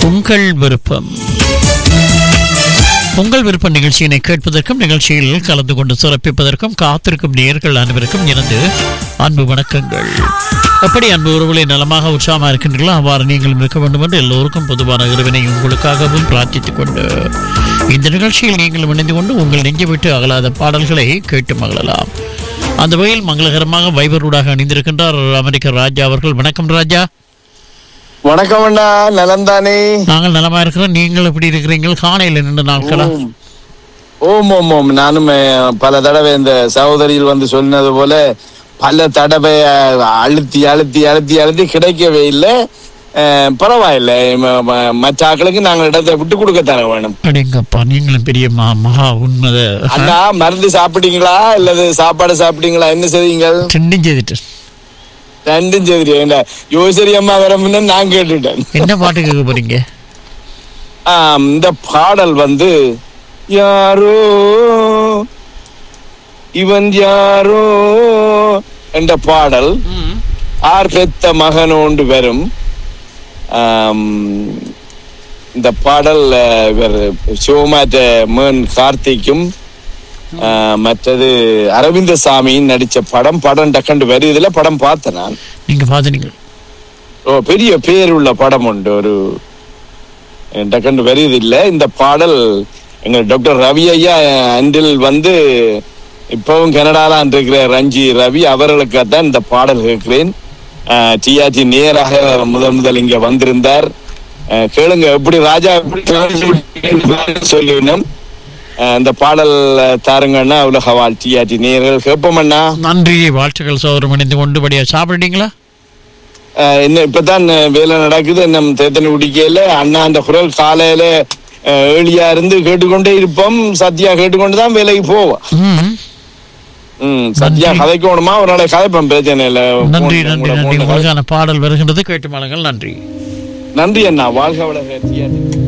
உங்கள் விருப்பம் உங்கள் விருப்ப நிகழ்ச்சியினை கேட்பதற்கும் நிகழ்ச்சியில் கலந்து கொண்டு சிறப்பிப்பதற்கும் காத்திருக்கும் நேர்கள் அனைவருக்கும் எனது அன்பு வணக்கங்கள் எப்படி அன்பு உறவுகளை நலமாக உற்சாகமாக இருக்கின்றீர்களோ அவ்வாறு நீங்களும் இருக்க வேண்டும் என்று எல்லோருக்கும் பொதுவான இறைவனை உங்களுக்காகவும் பிரார்த்தித்துக் கொண்டு இந்த நிகழ்ச்சியில் நீங்கள் இணைந்து கொண்டு உங்கள் நெஞ்சு விட்டு அகலாத பாடல்களை கேட்டு மகிழலாம் அந்த வகையில் மங்களகரமாக வைபரூடாக அணிந்திருக்கின்றார் அமெரிக்க ராஜா அவர்கள் வணக்கம் ராஜா வணக்கம் அண்ணா நலந்தானே நாங்கள் நலமா இருக்கிறோம் நீங்கள் எப்படி இருக்கிறீங்க காணையில் நின்று நாட்களா ஓம். ஓம் ஓம் ஓம் நானும் அஹ், பல தடவை இந்த சகோதரியில் வந்து சொன்னது போல பல தடவை அஹ், அழுத்தி அழுத்தி அழுத்தி அழுத்தி கிடைக்கவே இல்லை அஹ், பரவாயில்ல ம- ம- மற்ற ஆட்களுக்கு நாங்கள் இடத்தை விட்டு கொடுக்கத்தானே வேணும் அடேங்கப்பா நீங்களும் பெரிய மா மகா உண்மத அண்ணா மருந்து சாப்பிட்டீங்களா இல்லது சாப்பாடு சாப்பிட்டீங்களா என்ன செய்வீங்க ரெண்டும் செய்துட்டு ரெண்டும் செய்திருக்கீங்க யோசரி அம்மா வர முன்ன நான் கேட்டுட்டேன் என்ன பாட்டு கேட்க போறீங்க ஆம், இந்த பாடல் வந்து யாரோ இவன் யாரோ என்ற பாடல் ஆர் பெத்த மகனோண்டு வரும் ஆம், இந்த பாடல் அஹ், இவர் சிவமாற்ற மேன் கார்த்திக்கும் அஹ், மற்றது அரவிந்த சாமியின் நடிச்ச படம் படம் டக்கண்டு வருதுல படம் பார்த்தேன் நான் நீங்க பாத்துனீங்க ஓ பெரிய பேர் உள்ள படம் உண்டு ஒரு டக்கண்டு வருது இல்ல இந்த பாடல் எங்க டாக்டர் ரவி ஐயா அன்றில் வந்து இப்பவும் கனடால இருக்கிற ரஞ்சி ரவி அவர்களுக்கு தான் இந்த பாடல் கேட்கிறேன் டிஆர்டி நேராக முதல் முதல் இங்க வந்திருந்தார் அஹ், கேளுங்க எப்படி ராஜா எப்படி சொல்லிவிடும் இந்த பாடல் தாருங்கன்னா உலக வாழ் டிஆர்டி நேர்கள் கேட்போமண்ணா நன்றி வாழ்த்துக்கள் சோதரம் இணைந்து கொண்டு படியா சாப்பிட்டீங்களா அஹ் என்ன இப்பதான் அஹ், வேலை நடக்குது நம்ம தேத்தனை குடிக்கையில அண்ணா அந்த குரல் காலையில அஹ், ஏழியா இருந்து கேட்டுக்கொண்டே இருப்போம் சத்யா கேட்டுக்கொண்டு தான் வேலைக்கு போவோம் ம் ம் சத்யா நன்றி. கதைக்கணுமா ஒரு நாளைக்கு கதைப்பேன் பிரச்சனை இல்ல நன்றி phone- நன்றி உங்களோட நன்றி phone ல கதை- உங்களுக்கான பாடல் வருகின்றது கேட்டு மலங்கள் நன்றி நன்றி அண்ணா வாழ்க வளர்க